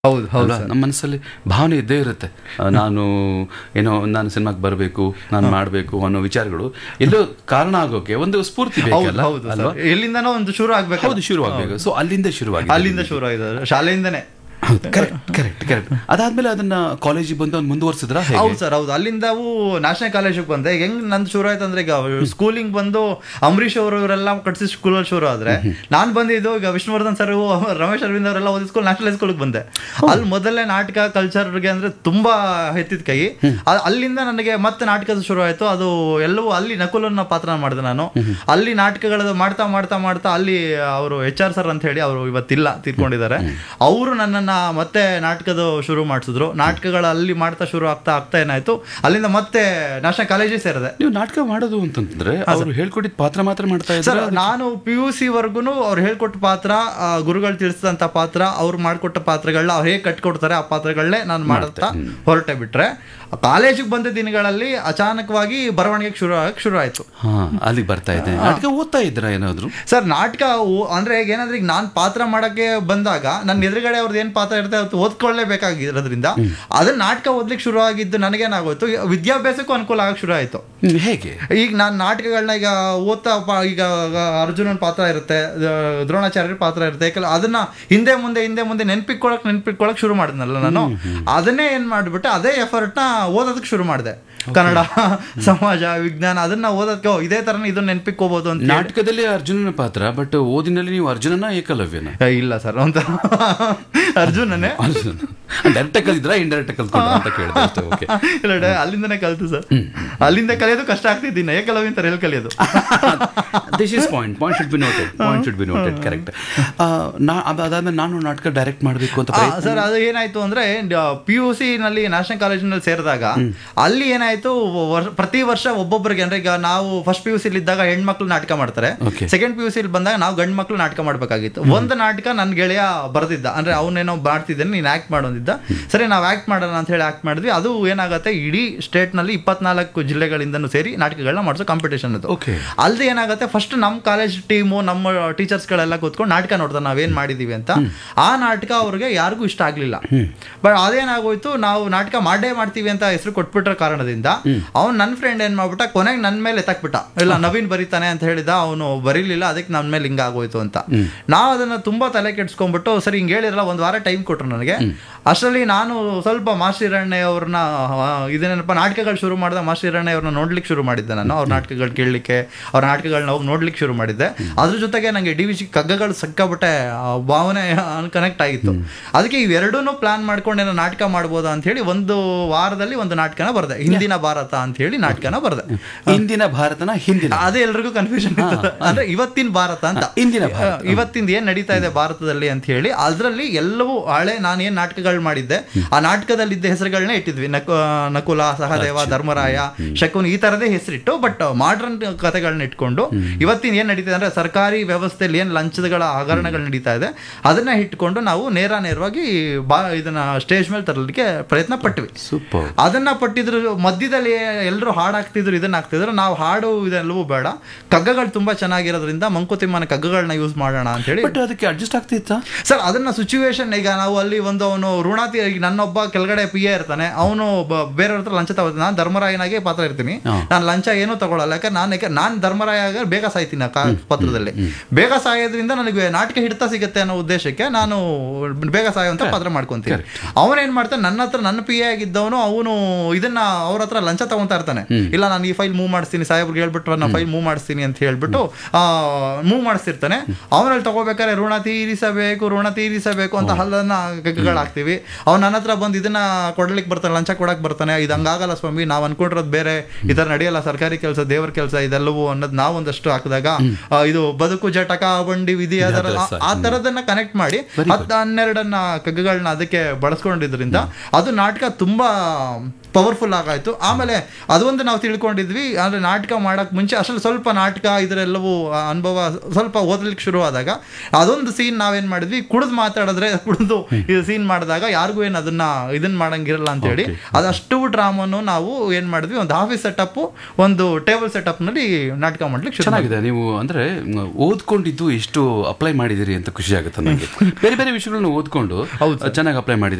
ಹೌದು ಹೌದು ಅಲ್ವಾ? ನಮ್ಮ ಮನಸ್ಸಲ್ಲಿ ಭಾವನೆ ಇದ್ದೇ ಇರುತ್ತೆ ಆ, ನಾನು ಏನೋ ನಾನು ಸಿನಿಮಾಗೆ ಬರಬೇಕು ನಾನು ಮಾಡಬೇಕು ಅನ್ನೋ ವಿಚಾರಗಳು ಎಲ್ಲೋ ಕಾರಣ ಆಗೋಕೆ ಒಂದು ಸ್ಫೂರ್ತಿ ಹೌದು ಬೇಕಲ್ಲ ಹೌದು ಅಲ್ವಾ ಸರ್. ಎಲ್ಲಿಂದನೋ ಒಂದು ಶುರು ಆಗ್ಬೇಕು ಹೌದು ಶುರು ಆಗ್ಬೇಕು ಸೊ ಅಲ್ಲಿಂದ ಶುರುವಾಗಿದೆ ಅಲ್ಲಿಂದ ಶುರು ಆಗಿದೆ ಶಾಲೆಯಿಂದನೇ ಕರೆಕ್ಟ್ ಕರೆಕ್ಟ್ ಕರೆಕ್ಟ್ ಅದಾದ್ಮೇಲೆ ಅದನ್ನ ಕಾಲೇಜಿಗೆ ಬಂದು ಅವ್ನು ಮುಂದುವರ್ಸಿದ್ರ ಹೌದು ಸರ್ ಹೌದು ಅಲ್ಲಿಂದವು ನ್ಯಾಷನಲ್ ಕಾಲೇಜಿಗೆ ಬಂದೆ ಈಗ ಹೆಂಗ್ ನಂದು ಶುರು ಆಯ್ತು ಅಂದ್ರೆ ಈಗ ಸ್ಕೂಲಿಂಗ್ ಬಂದು ಅಂಬರೀಶ್ ಅವರು ಇವರೆಲ್ಲ ಕಟ್ಸಿ ಸ್ಕೂಲಲ್ಲಿ ಶುರು ಆದ್ರೆ ನಾನ್ ಬಂದಿದ್ದು ಈಗ ವಿಷ್ಣುವರ್ಧನ್ ಸರ್ ರಮೇಶ್ ಅರವಿಂದ್ ಅವರೆಲ್ಲ ಓದಿ ಸ್ಕೂಲ್ ನ್ಯಾಷನಲ್ ಸ್ಕೂಲ್ಗೆ ಬಂದೆ ಅಲ್ಲಿ ಮೊದಲನೇ ನಾಟಕ ಕಲ್ಚರ್ಗೆ ಅಂದ್ರೆ ತುಂಬಾ ಎತ್ತಿದ ಕೈ ಅ- ಅಲ್ಲಿಂದ ನನಗೆ ಮತ್ತೆ ನಾಟಕದ ಶುರು ಆಯ್ತು ಅದು ಎಲ್ಲವೂ ಅಲ್ಲಿ ನಕುಲನ್ನ ಪಾತ್ರ ಮಾಡಿದೆ ನಾನು ಅಲ್ಲಿ ನಾಟಕಗಳ ಮಾಡ್ತಾ ಮಾಡ್ತಾ ಮಾಡ್ತಾ ಅಲ್ಲಿ ಅವರು ಎಚ್ ಆರ್ ಸರ್ ಅಂತ ಹೇಳಿ ಅವರು ಇವತ್ತಿಲ್ಲ ತೀರ್ಕೊಂಡಿದ್ದಾರೆ ಅವರು ನನ್ನನ್ನ ಮತ್ತೆ ನಾಟಕದ ಶುರು ಮಾಡಿಸಿದ್ರು ನಾಟಕಗಳು ಅಲ್ಲಿ ಮಾಡ್ತಾ ಶುರು ಆಗ್ತಾ ಆಗ್ತಾ ಏನಾಯ್ತು ಅಲ್ಲಿಂದ ಮತ್ತೆ ನ್ಯಾಷನಲ್ ಕಾಲೇಜಿಗೆ ಸೇರಿದೆ ನೀವು ನಾಟಕ ಮಾಡೋದು ಅಂತಂದ್ರೆ ಅವ್ರು ಹೇಳ್ಕೊಟ್ಟಿದ್ ಪಾತ್ರ ಮಾತ್ರ ಮಾಡ್ತಾ ಸರ್ ಇದ್ದಾರೆ ನಾನು ಪಿ ಯು ಸಿ ವರ್ಗುನು ಅವ್ರು ಹೇಳ್ಕೊಟ್ಟ ಪಾತ್ರ ಆ, ಗುರುಗಳು ತಿಳಿಸಿದಂತ ಪಾತ್ರ ಅವ್ರು ಮಾಡ್ಕೊಟ್ಟ ಪಾತ್ರಗಳನ್ನ ಅವ್ರು ಹೇಗೆ ಕಟ್ಕೊಡ್ತಾರೆ ಆ ಪಾತ್ರಗಳನ್ನೇ ನಾನು ಮಾಡುತ್ತಾ ಹೊರಟೆ ಬಿಟ್ರೆ ಕಾಲೇಜಿಗೆ ಬಂದ ದಿನಗಳಲ್ಲಿ ಅಚಾನಕವಾಗಿ ಬರವಣಿಗೆ ಶುರು ಆಗಕ್ಕೆ ಶುರು ಆಯ್ತು ಹಾ ಅಲ್ಲಿಗೆ ಬರ್ತಾ ಇದ್ದೇನೆ ನಾಟಕ ಓದ್ತಾ ಇದ್ರ ಏನಾದ್ರು ಸರ್ ನಾಟಕ ಓ- ಅಂದ್ರೆ ಈಗ ಏನಂದ್ರೆ ಈಗ ನಾನು ಪಾತ್ರ ಮಾಡಕ್ಕೆ ಬಂದಾಗ ನನ್ನ ಎದುರುಗಡೆ ಅವ್ರದ್ದು ಏನ್ ಪಾತ್ರ ಇರುತ್ತೆ ಅದು ಓದ್ಕೊಳ್ಳೇಬೇಕಾಗಿರೋದ್ರಿಂದ ಅದನ್ನ ನಾಟಕ ಓದ್ಲಿಕ್ಕೆ ಶುರು ಆಗಿದ್ದು ನನಗೇನಾಗೋಯ್ತು ವಿದ್ಯಾಭ್ಯಾಸಕ್ಕೂ ಅನುಕೂಲ ಆಗಕ್ಕೆ ಶುರು ಆಯ್ತು ಹ್ಮ್, ಹೇಗೆ ಈಗ ನಾನು ನಾಟಕಗಳನ್ನ ಈಗ ಓದ್ತಾ ಪ- ಈಗ ಅರ್ಜುನನ್ ಪಾತ್ರ ಇರುತ್ತೆ ದ- ದ್ರೋಣಾಚಾರ್ಯರ ಪಾತ್ರ ಇರುತ್ತೆ ಯಾಕಂದ್ರೆ ಅದನ್ನ ಹಿಂದೆ ಮುಂದೆ ಹಿಂದೆ ಮುಂದೆ ನೆನ್ಪಿಟ್ಕೊಳಕ್ ನೆನ್ಪಿಟ್ಕೊಳಕ್ ಶುರು ಮಾಡಿದ್ನಲ್ಲ ನಾನು ಅದನ್ನೇ ಏನ್ ಮಾಡ್ಬಿಟ್ಟೆ ಅದೇ ಎಫರ್ಟ್ನ ಓದೋದಕ್ಕೆ ಶುರು ಮಾಡಿದೆ ಕನ್ನಡ ಸಮಾಜ ವಿಜ್ಞಾನ ಅದನ್ನ ಓದೋದಕ್ಕೆ ಓ, ಇದೇ ತರನ ಇದನ್ನ ನೆನ್ಪಿಟ್ಕೋಬಹುದು ಅಂತ ಹೇಳಿ- ನಾಟಕದಲ್ಲಿ ಅರ್ಜುನನ ಪಾತ್ರ ಬಟ್ ಓದಿನಲ್ಲಿ ನೀವು ಅರ್ಜುನನ ಏಕಲವ್ಯನ ಏ, ಇಲ್ಲ ಸರ್ ಅಂತ ಅರ್ಜುನನೇ ಅರ್ಜುನ ಡೈರೆಕ್ಟ್ ಕಲಿದ್ರ ಇಂಡೈರೆಕ್ಟ್ ಕಲ್ತ್ಕೊಂಡ್ರ ಅಂತ ಕೇಳಿದೆ ಅಷ್ಟೇ ಓಕೆ ಇಲ್ಲ ಡೇ, ಅಲ್ಲಿಂದನೇ ಕಲ್ತು ಸರ್ ಅಲ್ಲಿಂದ ಕಲಿಯೋದು ಕಷ್ಟ ಆಗ್ತಿದ್ದೀನಿ ಏಕಲವ್ಯ ಅಂತ ಎಲ್ಲಿ ಕಲಿಯೋದು this is point point should be noted point should be noted correct ನಾ ಅದ್- ಅದಾದ್ಮೇಲೆ ನಾನು ನಾಟಕ ಡೈರೆಕ್ಟ್ ಮಾಡಬೇಕು ಅಂತ ಆ, ಪ್ರಯತ್ನ ಸರ್ ಅದು ಏನಾಯ್ತು ಅಂದ್ರೆ ಪಿ ಯು ಸಿ ನಲ್ಲಿ ನ್ಯಾಷನಲ್ ಕಾಲೇಜಿನಲ್ಲಿ ಸೇರಿದಾಗ ಅಲ್ಲಿ ಏನಾಯ್ತು ವರ್- ಪ್ರತಿ ವರ್ಷ ಒಬ್ಬೊಬ್ಬರಿಗೆ ಅಂದ್ರೆ ಈಗ ನಾವು ಫಸ್ಟ್ ಪಿ ಯು ಸಿ ಇದ್ದಾಗ ಹೆಣ್ಮಕ್ಳು ನಾಟಕ ಮಾಡ್ತಾರೆ Okay. Second P U C ಬಂದಾಗ ನಾವು ಗಂಡು ಮಕ್ಳು ನಾಟಕ ಮಾಡ್ಬೇಕಾಗಿತ್ತು ಒಂದು ನಾಟಕ ನನ್ನ ಗೆಳೆಯ ಬರ್ದಿದ್ದ ಅಂದ್ರೆ ಅವನೇನೋ ಮಾಡ್ತಿದ್ದೇನೆ ನೀನು ಆಕ್ಟ್ ಮಾಡೋದಿದ್ದ ಸರಿ ನಾವು ಆಕ್ಟ್ ಮಾಡೋಣ ಅಂತ ಹೇಳಿ ಆಕ್ಟ್ ಮಾಡಿದ್ವಿ ಅದು ಏನಾಗುತ್ತೆ ಇಡೀ ಸ್ಟೇಟ್ ನಲ್ಲಿ ಇಪ್ಪತ್ನಾಲ್ಕು ಜಿಲ್ಲೆಗಳಿಂದನೂ ಸೇರಿ ನಾಟಕಗಳನ್ನ ಮಾಡಿಸೋ ಕಾಂಪಿಟೇಷನ್ ಅದು Okay. ಅಲ್ದೆ ಏನಾಗುತ್ತೆ ಫಸ್ಟ್ ನಮ್ಮ ಕಾಲೇಜ್ ಟೀಮು ನಮ್ಮ ಟೀಚರ್ಸ್ಗಳೆಲ್ಲ ಕೂತ್ಕೊಂಡು ನಾಟಕ ನೋಡ್ತಾರೆ ನಾವೇನ್ ಮಾಡಿದೀವಿ ಅಂತ ಆ ನಾಟಕ ಅವ್ರಿಗೆ ಯಾರಿಗೂ ಇಷ್ಟ ಆಗ್ಲಿಲ್ಲ ಬಟ್ ಅದೇನಾಗೋಯ್ತು ನಾವು ನಾಟಕ ಮಾಡೇ ಮಾಡ್ತೀವಿ ಅಂತ ಹೆಸರು ಕೊಟ್ಬಿಟ್ರ ಕಾರಣದಿಂದ ಅವ್ನು ನನ್ನ ಫ್ರೆಂಡ್ ಏನ್ ಮಾಡ್ಬಿಟ್ಟ ಕೊನೆಗೆ ನನ್ನ ಮೇಲೆ ಎತ್ತಾಕ್ಬಿಟ್ಟ ಇಲ್ಲ ನವೀನ್ ಬರೀತಾನೆ ಅಂತ ಹೇಳಿದ ಅವನು ಬರೀಲಿಲ್ಲ ಅದಕ್ಕೆ ನನ್ನ ಮೇಲೆ ಹಿಂಗ ಆಗೋಯ್ತು ಅಂತ ನಾವು ಅದನ್ನ ತುಂಬಾ ತಲೆ ಕೆಡ್ಸ್ಕೊಂಡ್ಬಿಟ್ಟು ಸರಿ ಹಿಂಗೆ ಹೇಳಿರಲ್ಲ ಒಂದ್ ವಾರ ಟೈಮ್ ಕೊಟ್ರು ನನಗೆ ಅಷ್ಟರಲ್ಲಿ ನಾನು ಸ್ವಲ್ಪ ಮಾಸ್ಟರ್ ಹಿರಣ್ಯ ಅವ್ರನ್ನ ಇದೇನಪ್ಪ ನಾಟಕಗಳು ಶುರು ಮಾಡಿದ ಮಾಸ್ಟರ್ ಹಿರಣ್ಯ ಅವ್ರನ್ನ ನೋಡ್ಲಿಕ್ಕೆ ಶುರು ಮಾಡಿದ್ದೆ ನಾನು ಅವ್ರ ನಾಟಕಗಳು ಕೇಳಲಿಕ್ಕೆ ಅವ್ರ ನಾಟಕಗಳನ್ನ ಹೋಗಿ ನೋಡ್ಲಿಕ್ಕೆ ಶುರು ಮಾಡಿದ್ದೆ ಅದ್ರ ಜೊತೆಗೆ ನಂಗೆ ಡಿ ವಿ ಸಿ ಕಗ್ಗಗಳು ಸಿಕ್ಕಾಬಿಟ್ಟೆ ಆ, ಭಾವನೆ ಕನೆಕ್ಟ್ ಆಗಿತ್ತು ಅದಕ್ಕೆ ಇವೆರಡೂ ಪ್ಲಾನ್ ಮಾಡ್ಕೊಂಡು ಏನೋ ನಾಟಕ ಮಾಡ್ಬೋದಾ ಅಂತ ಹೇಳಿ ಒಂದು ವಾರದಲ್ಲಿ ಒಂದು ನಾಟಕನ ಬರ್ದೆ ಹಿಂದಿನ ಭಾರತ ಅಂತ ಹೇಳಿ ನಾಟಕನ ಬರ್ದೆ ಇಂದಿನ ಭಾರತನ ಹಿಂದಿನ ಅದೇ ಎಲ್ರಿಗೂ ಕನ್ಫ್ಯೂಷನ್ ಅಂದ್ರೆ ಇವತ್ತಿನ ಭಾರತ ಅಂತ ಇಂದಿನ ಭಾರತ. ಇವತ್ತಿಂದ ಏನ್ ನಡೀತಾ ಇದೆ ಭಾರತದಲ್ಲಿ ಅಂತ ಹೇಳಿ ಅದರಲ್ಲಿ ಎಲ್ಲವೂ ಹಳೆ ನಾನು ಏನ್ ನಾಟಕಗಳು ಮಾಡಿದ್ದೆ ಆ ನಾಟಕದಲ್ಲಿ ಇದ್ದ ಹೆಸರುಗಳನ್ನೇ ಇಟ್ಟಿದ್ವಿ ನಕು ನಕುಲ ಸಹದೇವ ಧರ್ಮರಾಯ ಶಕುನ್ ಈ ತರದೇ ಹೆಸರಿಟ್ಟು ಬಟ್ ಮಾಡರ್ನ್ ಕಥೆಗಳನ್ನ ಇಟ್ಕೊಂಡು ಇವತ್ತಿನ ಏನ್ ನಡೀತಿದೆ ಅಂದ್ರೆ ಸರ್ಕಾರಿ ವ್ಯವಸ್ಥೆಯಲ್ಲಿ ಏನ್ ಲಂಚಗಳ ಹಗರಣಗಳು ನಡೀತಾ ಇದೆ ಅದನ್ನ ಇಟ್ಕೊಂಡು ನಾವು ನೇರ ನೇರವಾಗಿ ಬಾ ಇದನ್ನ ಸ್ಟೇಜ್ ಮೇಲೆ ತರಲಿಕ್ಕೆ ಪ್ರಯತ್ನ ಪಟ್ವಿ ಸೂಪರ್ ಅದನ್ನ ಪಟ್ಟಿದ್ರು ಮಧ್ಯದಲ್ಲಿ ಎಲ್ಲರೂ ಹಾಡು ಹಾಕ್ತಿದ್ರು ಇದನ್ನ ಹಾಕ್ತಿದ್ರು ನಾವು ಹಾಡು ಇದೆಲ್ಲವೂ ಬೇಡ ಕಗ್ಗಗಳು ತುಂಬಾ ಚೆನ್ನಾಗಿರೋದ್ರಿಂದ ಮಂಕುತಿಮ್ಮನ ಕಗ್ಗಗಳನ್ನ ಯೂಸ್ ಮಾಡೋಣ ಅಂತ ಹೇಳಿ ಬಟ್ ಅದಕ್ಕೆ ಅಡ್ಜಸ್ಟ್ ಆಗ್ತಿತ್ತಾ ಸರ್ ಅದನ್ನ ಸಿಚುವೇಶನ್ ಈಗ ನಾವು ಅಲ್ಲಿ ಒಂದು ಅವನು ಋಣಾತಿ ಈಗ ನನ್ನೊಬ್ಬ ಕೆಳಗಡೆ ಪಿ ಎ ಇರ್ತಾನೆ ಅವನು ಬೇರೆಯವ್ರ ಹತ್ರ ಲಂಚ ತಗೋತಾನೆ ನಾನು ಧರ್ಮರಾಯನಾಗೆ ಪಾತ್ರ ಇರ್ತೀನಿ ಹಾ. ನಾನು ಲಂಚ ಏನೂ ತಗೊಳಲ್ಲ ಯಾಕಂದ್ರೆ ನಾನು ಯಾಕೆ ನಾನು ಧರ್ಮರಾಯ ಆಗ ಬೇಗ ಸಾಯ್ತೀನಿ ಆ ಕಾ- ಪತ್ರದಲ್ಲಿ ಬೇಗ ಸಾಯೋದ್ರಿಂದ ನನಗೆ ನಾಟಕ ಹಿಡಿತ ಸಿಗುತ್ತೆ ಅನ್ನೋ ಉದ್ದೇಶಕ್ಕೆ ನಾನು ಬೇಗ ಸಾಯುವಂತ ಪಾತ್ರ ಮಾಡ್ಕೊಂತೀನಿ ಅವನೇನ್ ಮಾಡ್ತಾನೆ ನನ್ನ ಹತ್ರ ನನ್ನ ಪಿ ಎ ಆಗಿದ್ದವನು ಅವನು ಇದನ್ನ ಅವ್ರ ಹತ್ರ ಲಂಚ ತಗೊಂತಾ ಇರ್ತಾನೆ ಇಲ್ಲ ನಾನು ಈ ಫೈಲ್ ಮೂವ್ ಮಾಡಿಸ್ತೀನಿ ಸಾಹೇಬ್ರಿಗೆ ಹೇಳ್ಬಿಟ್ಟು ನಾನು ಫೈಲ್ ಮೂವ್ ಮಾಡಿಸ್ತೀನಿ ಅಂತ ಹೇಳ್ಬಿಟ್ಟು ಮೂವ್ ಮಾಡಿಸ್ತಿರ್ತಾನೆ ಅವನಲ್ಲಿ ತಗೋಬೇಕಾದ್ರೆ ಋಣ ತೀರಿಸಬೇಕು ಋಣ ತೀರಿಸಬೇಕು ಅಂತ ಹಲ್ಲನ್ನ ಹಾಕ್ತಿವಿ ಅವ್ನು ನನ್ನ ಹತ್ರ ಬಂದು ಇದನ್ನ ಕೊಡ್ಲಿಕ್ಕೆ ಬರ್ತಾನೆ ಲಂಚ ಕೊಡಕ್ ಬರ್ತಾನೆ ಇದು ಹಂಗಾಗಲ್ಲ ಸ್ವಾಮಿ ನಾವು ಅನ್ಕೊಂಡಿರೋದು ಬೇರೆ ಈ ತರ ನಡೆಯಲ್ಲ ಸರ್ಕಾರಿ ಕೆಲಸ ದೇವರ ಕೆಲಸ ಇದೆಲ್ಲವೂ ಅನ್ನೋದು ನಾವು ಒಂದಷ್ಟು ಹಾಕಿದಾಗ ಆ, ಇದು ಬದುಕು ಜಟಕ ಬಂಡಿ ವಿಧಿ ಅದರ ಆ- ಆ ತರದನ್ನ ಕನೆಕ್ಟ್ ಮಾಡಿ ಹತ್ತು ಹನ್ನೆರಡನ್ನ ಕಗ್ಗಗಳನ್ನ ಅದಕ್ಕೆ ಬಳಸ್ಕೊಂಡಿದ್ರಿಂದ ಅದು ನಾಟಕ ತುಂಬಾ ಪವರ್ಫುಲ್ ಆಗಾಯ್ತು ಆಮೇಲೆ ಅದೊಂದು ನಾವು ತಿಳ್ಕೊಂಡಿದ್ವಿ ಅಂದ್ರೆ ನಾಟಕ ಮಾಡಕ್ ಮುಂಚೆ ಅಷ್ಟರಲ್ಲಿ ಸ್ವಲ್ಪ ನಾಟಕ ಇದರೆಲ್ಲವೂ ಆ, ಅನುಭವ ಸ್ವಲ್ಪ ಓದಲಿಕ್ಕೆ ಶುರು ಆದಾಗ ಅದೊಂದು ಸೀನ್ ನಾವೇನ್ ಮಾಡಿದ್ವಿ ಕುಡಿದು ಮಾತಾಡಿದ್ರೆ ಕುಡಿದು ಇದು ಸೀನ್ ಮಾಡಿದಾಗ ಯಾರಿಗೂ ಏನು ಅದನ್ನ ಇದನ್ನ ಮಾಡಂಗಿರಲ್ಲ ಅಂತೇಳಿ ಅದಷ್ಟು ಡ್ರಾಮನು ನಾವು ಏನ್ ಮಾಡಿದ್ವಿ ಒಂದು ಆಫೀಸ್ ಸೆಟಪ್ ಒಂದು ಟೇಬಲ್ ಸೆಟಪ್ ನಲ್ಲಿ ನಾಟಕ ಮಾಡ್ಲಿಕ್ಕೆ ಶುರು ಚೆನ್ನಾಗಿದೆ ನೀವು ಅಂದ್ರೆ ಮ್, ಓದ್ಕೊಂಡಿದ್ದು ಎಷ್ಟು ಅಪ್ಲೈ ಮಾಡಿದಿರಿ ಅಂತ ಖುಷಿ ಆಗುತ್ತೆ ನನಗೆ ಬೇರೆ ಬೇರೆ ವಿಷಯಗಳನ್ನ ಓದ್ಕೊಂಡು ಚೆನ್ನಾಗಿ ಅಪ್ಲೈ ಮಾಡಿದ್ದೀರಿ